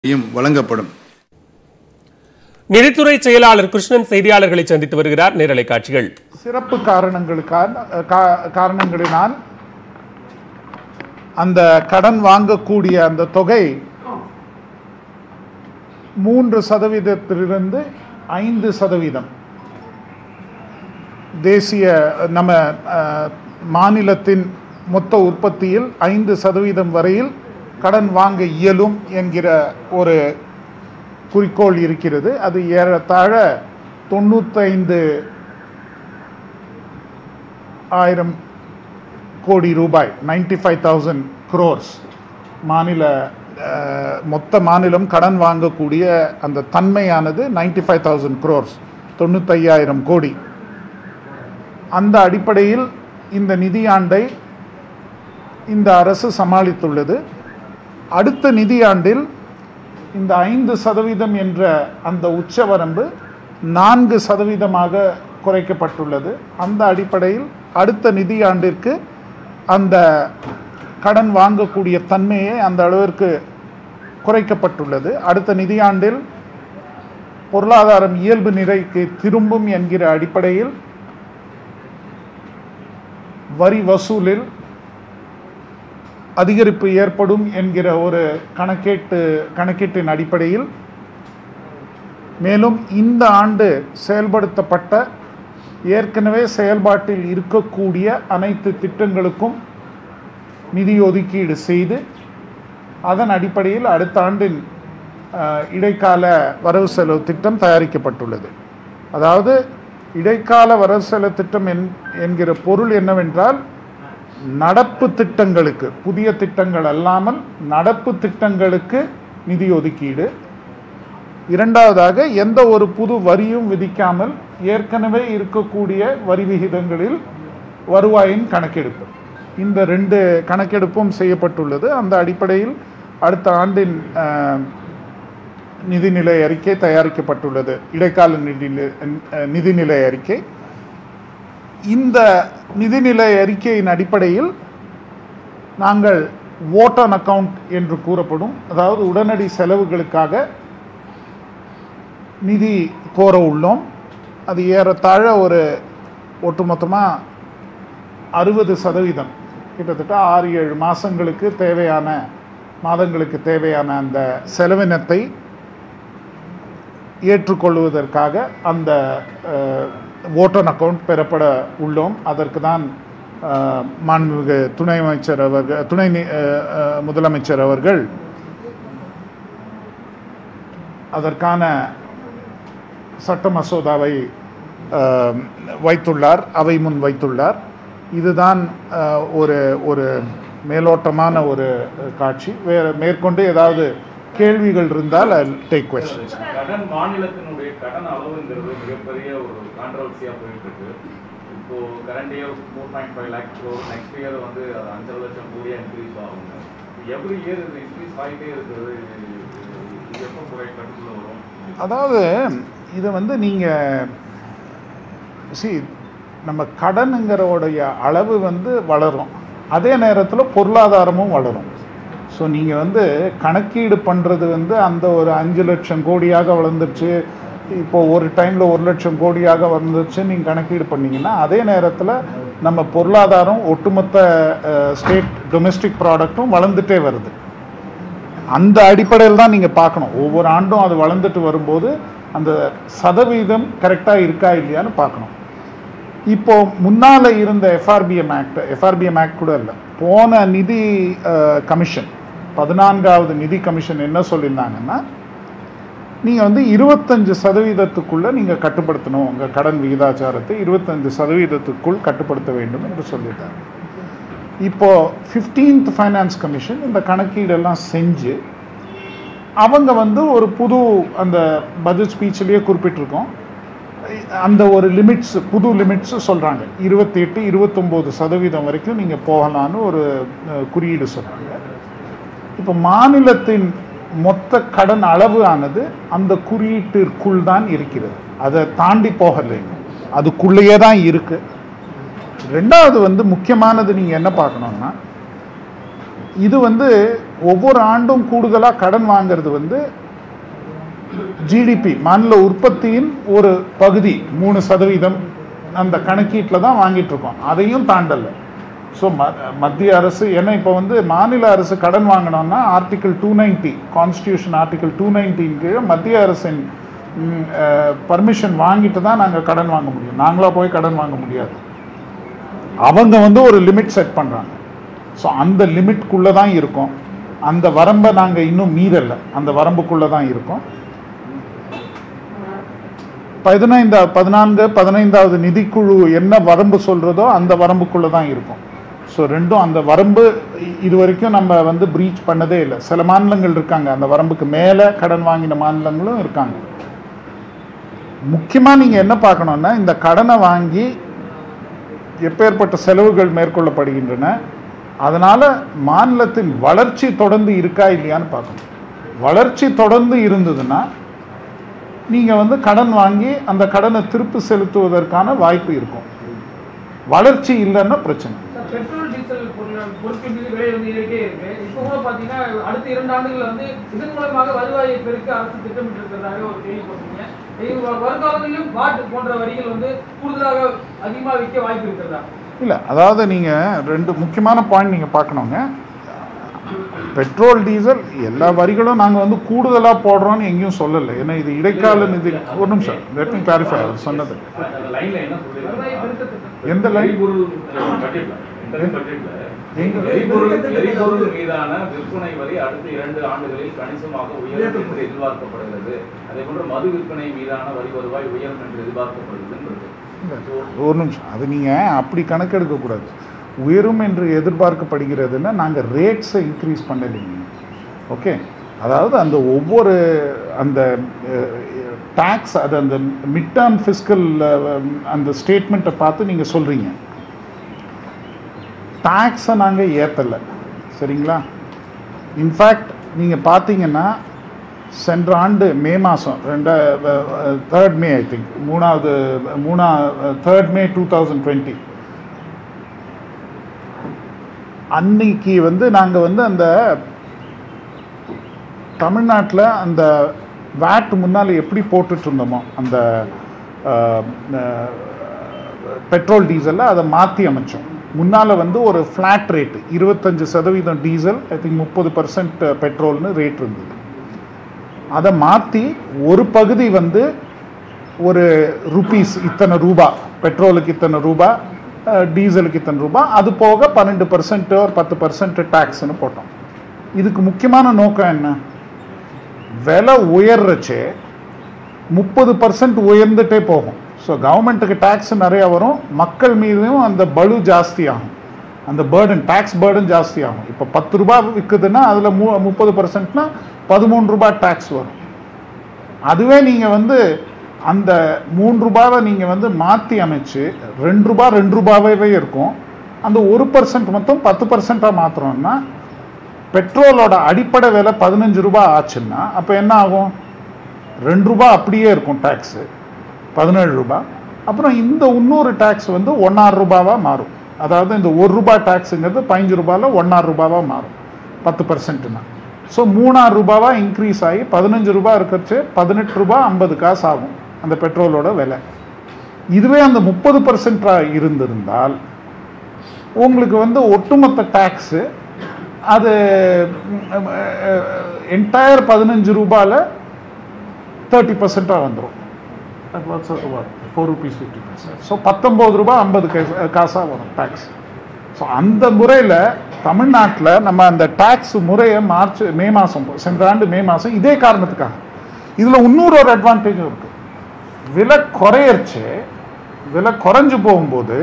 யும் வழங்கப்படும் நிதித்துறை செயலாளர் கிருஷ்ணன் செய்தியாளர்களை சந்தித்து வருகிறார் நேரலை காட்சிகள் சிறப்பு காரணங்களுக்கான கா- காரணங்களினால் அந்த கடன் வாங்கக்கூடிய அந்த தொகை மூன்று சதவீதத்திலிருந்து ஐந்து சதவீதம் தேசிய நம்ம அஹ், மாநிலத்தின் மொத்த உற்பத்தியில் ஐந்து சதவீதம் வரையில் கடன் வாங்க இயலும் என்கிற ஒரு குறிக்கோள் இருக்கிறது அது ஏறத்தாழ தொண்ணூத்தைந்து ஆயிரம் கோடி ரூபாய் நைன்டி ஃபைவ் தௌசண்ட் க்ரோர்ஸ் மாநில அஹ், மொத்த மாநிலம் கடன் வாங்கக்கூடிய அந்த தன்மையானது நைன்டி ஃபைவ் தௌசண்ட் க்ரோர்ஸ் தொண்ணூத்தையாயிரம் கோடி அந்த அடிப்படையில் இந்த நிதியாண்டை இந்த அரசு சமாளித்துள்ளது அடுத்த நிதியாண்டில் இந்த ஐந்து சதவீதம் என்ற அந்த உச்சவரம்பு நான்கு சதவீதமாக குறைக்கப்பட்டுள்ளது அந்த அடிப்படையில் அடுத்த நிதியாண்டிற்கு அந்த கடன் வாங்கக்கூடிய தன்மையை அந்த அளவிற்கு குறைக்கப்பட்டுள்ளது அடுத்த நிதியாண்டில் பொருளாதாரம் இயல்பு நிலைக்கு திரும்பும் என்கிற அடிப்படையில் வரி வசூலில் அதிகரிப்பு ஏற்படும் என்கிற ஒரு கணக்கீட்டு கணக்கீட்டின் அடிப்படையில் மேலும் இந்த ஆண்டு செயல்படுத்தப்பட்ட ஏற்கனவே செயல்பாட்டில் இருக்கக்கூடிய அனைத்து திட்டங்களுக்கும் நிதி ஒதுக்கீடு செய்து அதன் அடிப்படையில் அடுத்த ஆண்டின் அஹ், இடைக்கால வரவு செலவு திட்டம் தயாரிக்கப்பட்டுள்ளது அதாவது இடைக்கால வரவு செலவு திட்டம் என் என்கிற பொருள் என்னவென்றால் நடப்பு திட்டங்களுக்கு புதிய திட்டங்கள் அல்லாமல் நடப்பு திட்டங்களுக்கு நிதி ஒதுக்கீடு இரண்டாவதாக எந்த ஒரு புது வரியும் விதிக்காமல் ஏற்கனவே இருக்கக்கூடிய வரி விகிதங்களில் வருவாயின் கணக்கெடுப்பு இந்த ரெண்டு கணக்கெடுப்பும் செய்யப்பட்டுள்ளது அந்த அடிப்படையில் அடுத்த ஆண்டின் அஹ், நிதிநிலை அறிக்கை தயாரிக்கப்பட்டுள்ளது இடைக்கால நிதிநிலை அஹ், நிதிநிலை அறிக்கை இந்த நிதிநிலை அறிக்கையின் அடிப்படையில் நாங்கள் ஓட்டன் அக்கவுண்ட் என்று கூறப்படும் அதாவது உடனடி செலவுகளுக்காக நிதி கோர உள்ளோம் அது ஏறத்தாழ ஒரு ஒட்டுமொத்தமாக அறுபது சதவீதம் கிட்டத்தட்ட ஆறு ஏழு மாதங்களுக்கு தேவையான மாதங்களுக்கு தேவையான அந்த செலவினத்தை ஏற்றுக்கொள்வதற்காக அந்த ஓட்டன் அக்கவுண்ட் பெறப்பட உள்ளோம் அதற்கு தான் அஹ், மாண்புமிகு துணை அமைச்சர் அவர்கள் துணை நி- அஹ், அஹ், முதலமைச்சர் அவர்கள் அதற்கான சட்ட மசோதாவை அஹ், வைத்துள்ளார் அவை முன் வைத்துள்ளார் இதுதான் அஹ், ஒரு ஒரு மேலோட்டமான ஒரு அஹ், காட்சி வேற மேற்கொண்டு ஏதாவது கேள்விகள் இருந்தால் டேக் கொஸ்டின்ஸ் கடன் மாநிலத்தினுடைய கடன் அளவுங்கிறது மிகப்பெரிய ஒரு கான்ட்ரவர்சியா போயிட்டு இருக்கு இப்போ current year four point five lakh crore next year வந்து அது அஞ்சரை லட்சம் கோடியா இன்க்ரீஸ் ஆகுங்க எவ்ரி இயர் இது இன்க்ரீஸ் ஆகிட்டே இருக்கிறது இது இது எப்போ குறை கட்டுக்குள்ள வரும் அதாவது இதை வந்து நீங்கள் சி நம்ம கடனுங்கிறோடைய அளவு வந்து வளரும் அதே நேரத்தில் பொருளாதாரமும் வளரும் ஸோ நீங்கள் வந்து கணக்கீடு பண்ணுறது வந்து அந்த ஒரு அஞ்சு லட்சம் கோடியாக வளர்ந்துருச்சு இப்போ ஒரு டைமில் ஒரு லட்சம் கோடியாக வந்துருச்சு நீங்கள் கணக்கீடு பண்ணீங்கன்னா அதே நேரத்தில் நம்ம பொருளாதாரம் ஒட்டுமொத்த ஸ்டேட் டொமெஸ்டிக் ப்ராடக்ட்டும் வளர்ந்துட்டே வருது அந்த அடிப்படையில் தான் நீங்கள் பார்க்கணும் ஒவ்வொரு ஆண்டும் அது வளர்ந்துட்டு வரும்போது அந்த சதவீதம் கரெக்டாக இருக்கா இல்லையான்னு பார்க்கணும் இப்போ முன்னால் இருந்த எஃப்ஆர்பிஎம் ஆக்ட் எஃப்ஆர்பிஎம் ஆக்ட் கூட இல்லை போன நிதி அஹ், கமிஷன் பதினான்காவது நிதி கமிஷன் என்ன சொல்லியிருந்தாங்கன்னா நீங்கள் வந்து இருபத்தஞ்சு சதவீதத்துக்குள்ளே நீங்கள் கட்டுப்படுத்தணும் உங்கள் கடன் விகிதாச்சாரத்தை இருபத்தஞ்சு சதவீதத்துக்குள் கட்டுப்படுத்த வேண்டும் என்று சொல்லிட்டாங்க இப்போ 15th ஃபைனான்ஸ் கமிஷன் இந்த கணக்கீடெல்லாம் செஞ்சு அவங்க வந்து ஒரு புது அந்த பட்ஜெட் ஸ்பீச்லேயே குறிப்பிட்டிருக்கோம் அந்த ஒரு லிமிட்ஸ் புது லிமிட்ஸ் சொல்கிறாங்க இருபத்தி எட்டு இருபத்தொம்போது சதவீதம் வரைக்கும் நீங்கள் போகலான்னு ஒரு அஹ், குறியீடு சொல்கிறாங்க இப்போ மாநிலத்தின் மொத்த கடன் அளவு ஆனது அந்த குறியீட்டிற்குள் தான் இருக்கிறது அதை தாண்டி போகலை இன்னும். அதுக்குள்ளேயே தான் இருக்கு ரெண்டாவது வந்து முக்கியமானது நீங்கள் என்ன பார்க்கணும்னா இது வந்து ஒவ்வொரு ஆண்டும் கூடுதலாக கடன் வாங்குறது வந்து ஜிடிபி மாநில உற்பத்தியின் ஒரு பகுதி மூணு சதவீதம் அந்த கணக்கீட்டில் தான் வாங்கிட்டு இருக்கோம் அதையும் தாண்டல ஸோ மத்திய அரசு ஏன்னா இப்போ வந்து மாநில அரசு கடன் வாங்கினோம்னா article two ninety constitution article two நைன்டின் கீழே மத்திய அரசின் பர்மிஷன் வாங்கிட்டு தான் நாங்கள் கடன் வாங்க முடியும் நாங்களா போய் கடன் வாங்க முடியாது அவங்க வந்து ஒரு லிமிட் செட் பண்ணுறாங்க ஸோ அந்த லிமிட்குள்ளே தான் இருக்கும் அந்த வரம்பை நாங்கள் இன்னும் மீறலை அந்த வரம்புக்குள்ளே தான் இருக்கோம் பதினைந்தா பதினான்கு பதினைந்தாவது நிதிக்குழு என்ன வரம்பு சொல்கிறதோ அந்த வரம்புக்குள்ளே தான் இருக்கும் ஸோ ரெண்டும் அந்த வரம்பு இ- இது வரைக்கும் நம்ம வந்து ப்ரீச் பண்ணதே இல்லை சில மாநிலங்கள் இருக்காங்க அந்த வரம்புக்கு மேலே கடன் வாங்கின மாநிலங்களும் இருக்காங்க முக்கியமாக நீங்கள் என்ன பார்க்கணுன்னா இந்த கடனை வாங்கி எப்பேற்பட்ட செலவுகள் மேற்கொள்ளப்படுகின்றன அதனால் மாநிலத்தின் வளர்ச்சி தொடர்ந்து இருக்கா இல்லையான்னு பார்க்கணும் வளர்ச்சி தொடர்ந்து இருந்ததுன்னா நீங்கள் வந்து கடன் வாங்கி அந்த கடனை திருப்பி செலுத்துவதற்கான வாய்ப்பு இருக்கும் வளர்ச்சி இல்லைன்னா பிரச்சனை சார், பெட்ரோல் டீசல் பொருள் பொருட்கள் மீது விலை வந்து ஏறிட்டே இருக்கு இப்போ கூட பாத்தீங்கன்னா அடுத்த இரண்டு ஆண்டுகள் வந்து இதன் மூலமாக வருவாயை பெருக்க அரசு திட்டமிட்டு இருக்கிறதாக ஒரு கேள்வி போட்டீங்க இது வ- வருங்காலங்களிலும் வாட் போன்ற வரிகள் வந்து கூடுதலாக அதிகமாக விற்க வாய்ப்பு இருக்கிறதா இல்லை அதாவது நீங்கள் ரெண்டு முக்கியமான பாயிண்ட் நீங்கள் பார்க்கணுங்க பெட்ரோல் டீசல் எல்லா வரிகளும் நாங்கள் வந்து கூடுதலாக போடுறோம்னு எங்கேயும் சொல்லலை ஏன்னா இது இடைக்கால நிதி ஒரு நிமிஷம் லெட் மீ கிளாரிஃபை அவர் சொன்னது அந்த லைன்ல என்ன வருவாயை சொல்லிருக்காங்க பெருக்க திட்டம் எந்த லைன் எரிபொருள் பட்ஜெட்ல இந்த பட்ஜெட்ல எங்க? எரிபொருள் எரிபொருள் மீதான விற்பனை வரி அடுத்த இரண்டு ஆண்டுகளில் கணிசமாக உயரும் என்று எதிர்பார்க்கப்படுகிறது அதே போன்று மது விற்பனை மீதான வரி வருவாய் உயரும் என்று எதிர்பார்க்கப்படுகிறது ஒரு நிமிஷம் அது நீங்கள் அப்படி கணக்கெடுக்கக்கூடாது உயரும் என்று எதிர்பார்க்கப்படுகிறதுன்னா நாங்கள் ரேட்ஸை இன்க்ரீஸ் பண்ணலைங்க ஓகே அதாவது அந்த ஒவ்வொரு அந்த டேக்ஸ் அது அந்த மிட் டேர்ம் ஃபிஸ்கல் அந்த ஸ்டேட்மெண்ட்டை பார்த்து நீங்கள் சொல்கிறீங்க டேக்ஸை நாங்கள் ஏற்றலை சரிங்களா இன்ஃபேக்ட் நீங்கள் பார்த்தீங்கன்னா சென்ற ஆண்டு மே மாதம் ரெண்டா தேர்ட் மே ஐ திங்க் மூணாவது மூணா third May two thousand twenty அன்னைக்கு வந்து நாங்கள் வந்து அந்த தமிழ்நாட்டில் அந்த வேட் முன்னால் எப்படி போட்டுட்டு இருந்தோமோ அந்த அஹ், அஹ், பெட்ரோல் டீசலில் அதை மாற்றி அமைச்சோம் முன்னால் வந்து ஒரு ஃப்ளாட் ரேட்டு இருபத்தஞ்சு சதவீதம் டீசல் ஐ திங்க் முப்பது பர்சன்ட் பெட்ரோல்னு ரேட் இருந்தது அதை மாற்றி ஒரு பகுதி வந்து ஒரு ருபீஸ் இத்தனை ரூபா பெட்ரோலுக்கு இத்தனை ரூபா அஹ், டீசலுக்கு இத்தனை ரூபா அது போக பன்னெண்டு பர்சன்ட் ஒரு பத்து பர்சன்ட் டேக்ஸ்னு போட்டோம் இதுக்கு முக்கியமான நோக்கம் என்ன விலை உயர்றச்சே முப்பது பர்சன்ட் உயர்ந்துட்டே போகும் ஸோ கவர்மெண்ட்டுக்கு டேக்ஸ் நிறையா வரும் மக்கள் மீதும் அந்த பலு ஜாஸ்தி ஆகும் அந்த பேர்டன் டேக்ஸ் பேர்டன் ஜாஸ்தி ஆகும் இப்போ பத்து ரூபாய் விற்குதுன்னா அதில் மூ முப்பது பர்சன்ட்னா பதிமூணு ரூபாய் டேக்ஸ் வரும் அதுவே நீங்கள் வந்து அந்த மூணு ரூபாவை நீங்கள் வந்து மாற்றி அமைச்சு ரெண்டு ரூபா ரெண்டு ரூபாவே இருக்கும் அந்த ஒரு பர்சன்ட் மட்டும் பத்து பர்சண்ட்டாக மாற்றுறோம்னா பெட்ரோலோட அடிப்படை விலை பதினஞ்சு ரூபாய் ஆச்சுன்னா அப்போ என்ன ஆகும் ரெண்டு ரூபாய் அப்படியே இருக்கும் டேக்ஸு பதினேழு ரூபாய் அப்புறம் இந்த இன்னொரு டேக்ஸ் வந்து ஒன்னாறு ரூபாவாக மாறும் அதாவது இந்த ஒரு ரூபாய் டேக்ஸுங்கிறது பதினஞ்சு ரூபாயில் ஒன்னாறு ரூபாவாக மாறும் பத்து பர்சன்ட்னா ஸோ மூணாறு ரூபாவாக இன்க்ரீஸ் ஆகி பதினஞ்சு ரூபாய் இருக்கிறச்சு பதினெட்டு ரூபாய் ஐம்பது காசு ஆகும் அந்த பெட்ரோலோட விலை இதுவே அந்த முப்பது பர்சன்டாக இருந்திருந்தால் உங்களுக்கு வந்து ஒட்டுமொத்த டேக்ஸு அது என்டையர் பதினஞ்சு ரூபாயில் தேர்ட்டி பர்சண்ட்டாக வந்துடும் four rupees fifty percent so பத்தொம்போது ரூபாய் ஐம்பது காசாக வரும் டேக்ஸ் ஸோ அந்த முறையில் தமிழ்நாட்டில் நம்ம அந்த டேக்ஸ் முறையை மார்ச் மே மாதம் சென்ற ஆண்டு மே மாதம் இதே காரணத்துக்காக இதில் இன்னொரு ஒரு அட்வான்டேஜும் இருக்குது விலை குறையறச்சு விலை குறைஞ்சு போகும்போது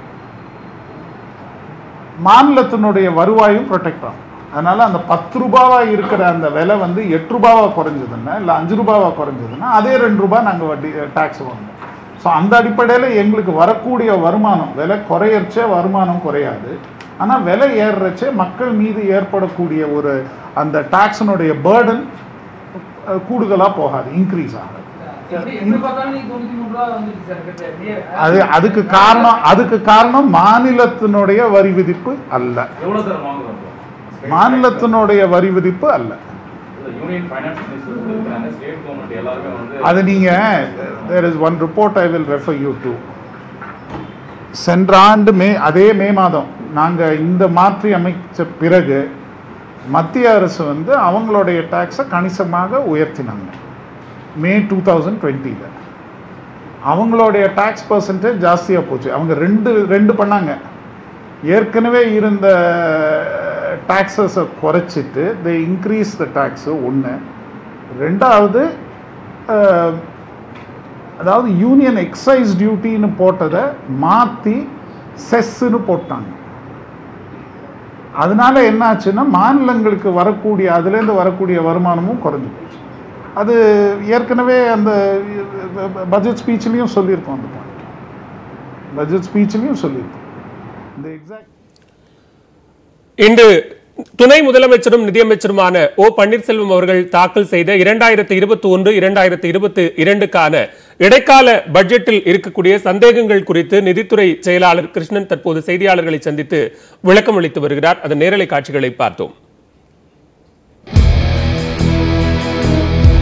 மாநிலத்தினுடைய வருவாயும் ப்ரொடெக்ட் ஆகும் அதனால அந்த பத்து ரூபாவா இருக்கிற அந்த விலை வந்து எட்டு ரூபாவா குறைஞ்சதுன்னா இல்லை அஞ்சு ரூபாவா குறைஞ்சதுன்னா அதே ரெண்டு ரூபாய் நாங்கள் வட்டி டேக்ஸ் வாங்குவோம் ஸோ அந்த அடிப்படையில் எங்களுக்கு வரக்கூடிய வருமானம் விலை குறையறச்சே வருமானம் குறையாது ஆனால் விலை ஏறுறச்சே மக்கள் மீது ஏற்படக்கூடிய ஒரு அந்த டாக்ஸினுடைய பேர்டன் கூடுதலாக போகாது இன்க்ரீஸ் ஆகாது எப்படி எப்படி பார்த்தாலும் நீ தொண்ணூத்தி மூணு ரூபா வந்துருச்சு சார் கிட்ட நீ- அது அதுக்கு காரணம் அதுக்கு காரணம் மாநிலத்தினுடைய வரி விதிப்பு அல்ல எவ்வளவு சார் வாங்குறோம் மாநிலத்தினுடைய வரி விதிப்பு அல்ல யூனியன் ஃபைனான்ஸ் மினிஸ்டர் சொல்லியிருக்காங்க ஸ்டேட் கவர்மெண்ட் எல்லாருமே வந்து அது நீங்க there is one report I will refer you to சென்ற ஆண்டு மே அதே மே மாதம் நாங்க இந்த மாற்றி அமைச்ச பிறகு மத்திய அரசு வந்து அவங்களுடைய டாக்ஸை கணிசமாக உயர்த்தினாங்க மே டூ தௌசண்ட் டுவெண்ட்டியில் அவங்களுடைய டாக்ஸ் பர்சன்டேஜ் ஜாஸ்தியாக போச்சு அவங்க ரெண்டு ரெண்டு பண்ணாங்க ஏற்கனவே இருந்த டாக்ஸஸை குறைச்சிட்டு தே இன்க்ரீஸ் த டேக்ஸு ஒன்று ரெண்டாவது அஹ், அதாவது யூனியன் எக்ஸைஸ் டியூட்டின்னு போட்டதை மாற்றி செஸ்ஸுன்னு போட்டாங்க அதனால என்ன ஆச்சுன்னா மாநிலங்களுக்கு வரக்கூடிய அதுலேருந்து வரக்கூடிய வருமானமும் குறைஞ்சு போச்சு அது ஏற்கனவே அந்த பட்ஜெட் ஸ்பீச்லேயும் சொல்லியிருக்கோம் அந்த பாயிண்ட் பட்ஜெட் ஸ்பீச்லேயும் சொல்லியிருக்கோம் இந்த எக்ஸாக்ட் இன்று துணை முதலமைச்சரும் நிதியமைச்சருமான ஓ பன்னீர்செல்வம் அவர்கள் தாக்கல் செய்த இரண்டாயிரத்தி இருபத்தி ஒன்று இரண்டாயிரத்தி இருபத்தி இரண்டுக்கான இடைக்கால பட்ஜெட்டில் இருக்கக்கூடிய சந்தேகங்கள் குறித்து நிதித்துறை செயலாளர் கிருஷ்ணன் தற்போது செய்தியாளர்களை சந்தித்து விளக்கம் அளித்து வருகிறார் அதன் நேரலை காட்சிகளை பார்த்தோம்